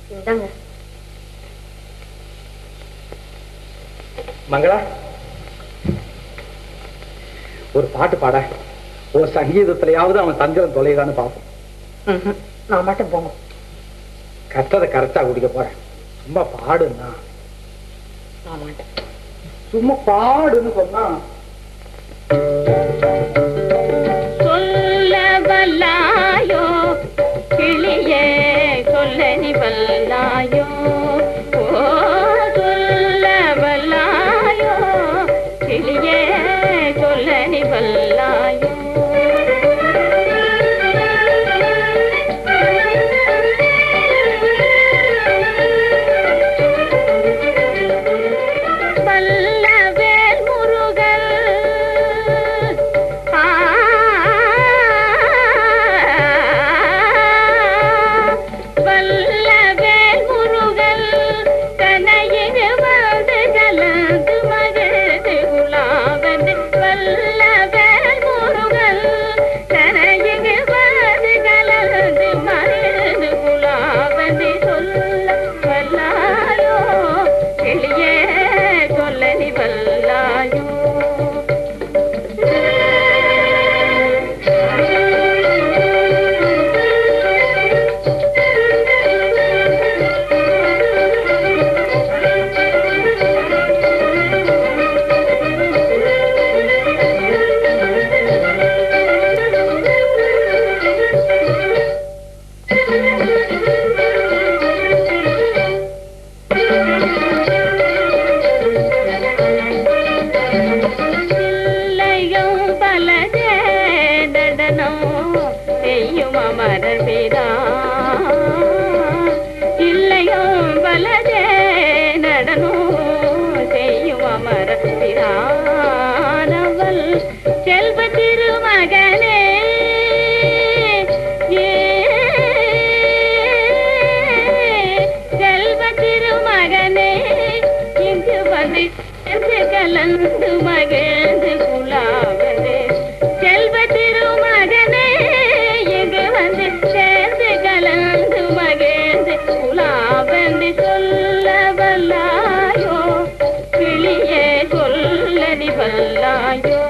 இந்தாங்க மங்களா ஒரு பாட்டு பாட ஒரு சங்கீதத்திலேயாவது அவன் தந்திரம் தொலைதான்னு பார்ப்போம் ம்ஹும். நான் மட்டும் போங்க கற்றதை கரெக்டா குடிக்க போறேன் சும்மா பாடுன்னா நான் மாட்டேன் சும்மா பாடுன்னு சொன்னா சொல்ல வல்லாயோ கிளியே சொல்ல நீ வல்லாயோ ஓ சொல்ல வல்லாயோ கிளியே சொல்ல நீ வல்லாயோ வல்லவேல் முருகன் ஆ வல்லவேல் முருகன் கனையிரு வந்து கலந்து மகிழ்ந்து குலாவந்து வல்லவேல் முருகன் கனையிரு வந்து கலந்து மகிழ்ந்து குலாவந்து சொல்ல வல்லாயோ கிளியே சொல்ல நீ வல்லாயோ இல்லையும் பலதே நடனம் செய்யும் அமரர் வீரா இல்லையும் பலதே நடனம் செய்யும் அமரர் வீரானவள் செல்வ திருமகனே ஏ செல்வ திருமகனே இங்கு வந்து சேர்ந்து கலந்து மகிழ்ந்து குலாவது செல்வ திருமகனே இங்கு வந்து சேர்ந்து கலந்து மகிழ்ந்து குலாவென்று சொல்ல வல்லாயோ கிளியே சொல்ல நீ வல்லாயோ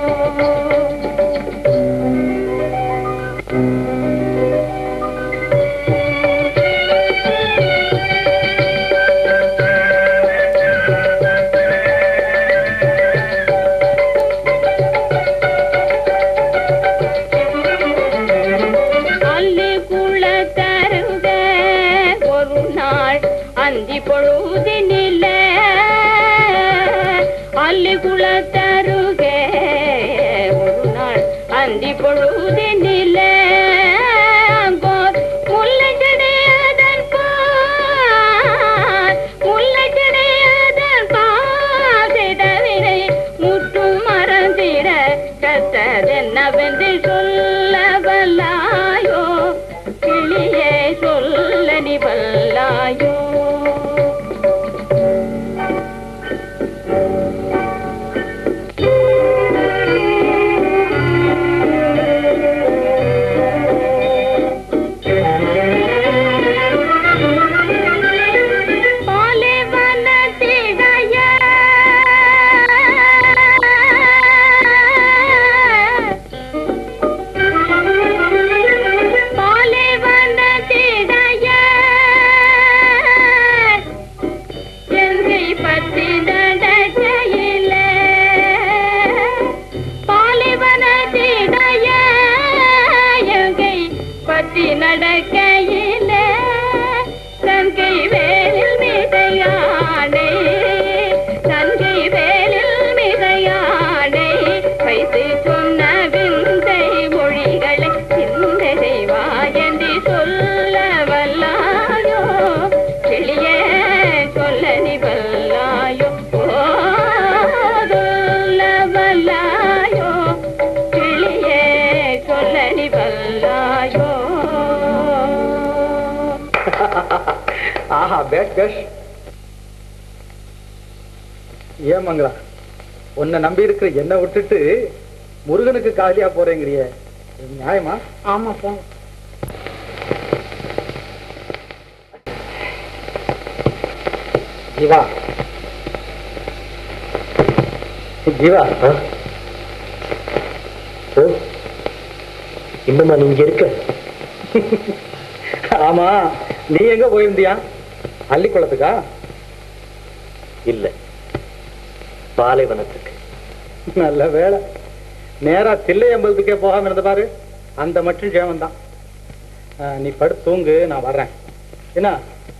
அள்ளி குளத்தருக ஒரு நாள் அந்தி பொழுதினில அள்ளி குளத்தருக ஒரு நாள் அந்தி பொழுதினில அங்கோர் முல்லைச்செடியதன் பால் முல்லைச்செடியதன் பால் செய்தவினை முற்றும் மறந்திட கத்ததென்னவென்று சொல்ல வல்லாயோ கிளியே சொல்ல நீ வல்லாயோ பாலைவனத்திடைய பாலைவனத்திடைய எங்கை பற்றி நடக்கையில பாலைவனத்திடைய எங்கை பற்றி நடக்கையில தங்கை வேலில் மிகையாடை தங்கை வேலில் மிகையாடை வைத்து சொன்ன விந்தை மொழிகளை சிந்தை செய்வாயன்றி சொல்ல வல்லாயோ கிளியே சொல்ல நீ வல்லாயோ ஓ, சொல்ல வல்லாயோ கிளியே சொல்ல நீ வல்லாயோ ஆஹா பேஷ் பேஷ் ஏன் மங்களா உன்னை நம்பி இருக்கிற என்ன விட்டுட்டு முருகனுக்கு காலியா போறேங்கிறிய இது நியாயமா ஆமா போங்க ஜீவா ஜீவா ஓ இன்னுமா நீங்க இருக்க ஆமா நீ எங்க போயிருந்தியா அள்ளிக்குளத்துக்கா இல்ல பாலைவனத்துக்கு நல்ல வேலை நேரா தில்லை அம்பலத்துக்கே போகாம இருந்த பாரு அந்த மட்டும் ஜெயமன் தான் நீ படுத்து தூங்கு நான் வர்றேன் என்ன